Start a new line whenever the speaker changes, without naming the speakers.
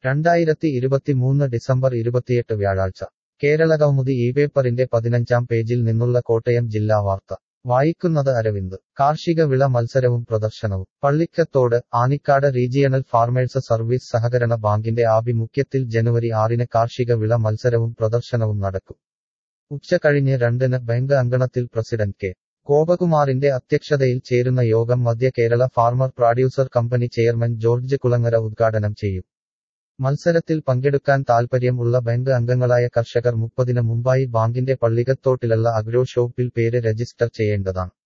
രണ്ടായിരത്തി ഇരുപത്തിമൂന്ന് ഡിസംബർ ഇരുപത്തിയെട്ട് വ്യാഴാഴ്ച കേരളകൗമുദി ഈ പേപ്പറിന്റെ പതിനഞ്ചാം പേജിൽ നിന്നുള്ള കോട്ടയം ജില്ലാ വാർത്ത വായിക്കുന്നത് അരവിന്ദ് കാർഷിക വിള മത്സരവും പ്രദർശനവും Pallikkathodu Anikkad regional farmers service സഹകരണ ബാങ്കിന്റെ ആഭിമുഖ്യത്തിൽ ജനുവരി ആറിന് കാർഷിക വിള മത്സരവും പ്രദർശനവും നടക്കും ഉച്ചകഴിഞ്ഞ് രണ്ടിന് ബാങ്ക് അങ്കണത്തിൽ പ്രസിഡന്റ് കെ ഗോപകുമാറിന്റെ അധ്യക്ഷതയിൽ ചേരുന്ന യോഗം മധ്യ Kerala farmer producer company chairman George Kulangara ഉദ്ഘാടനം ചെയ്യും മത്സരത്തിൽ പങ്കെടുക്കാൻ താൽപര്യം ഉള്ള ബാങ്ക് അംഗങ്ങളായ കർഷകർ മുപ്പതിന് മുമ്പായി ബാങ്കിന്റെ പള്ളികത്തോട്ടിലുള്ള അഗ്രോ ഷോപ്പിൽ പേര് രജിസ്റ്റർ ചെയ്യേണ്ടതാണ്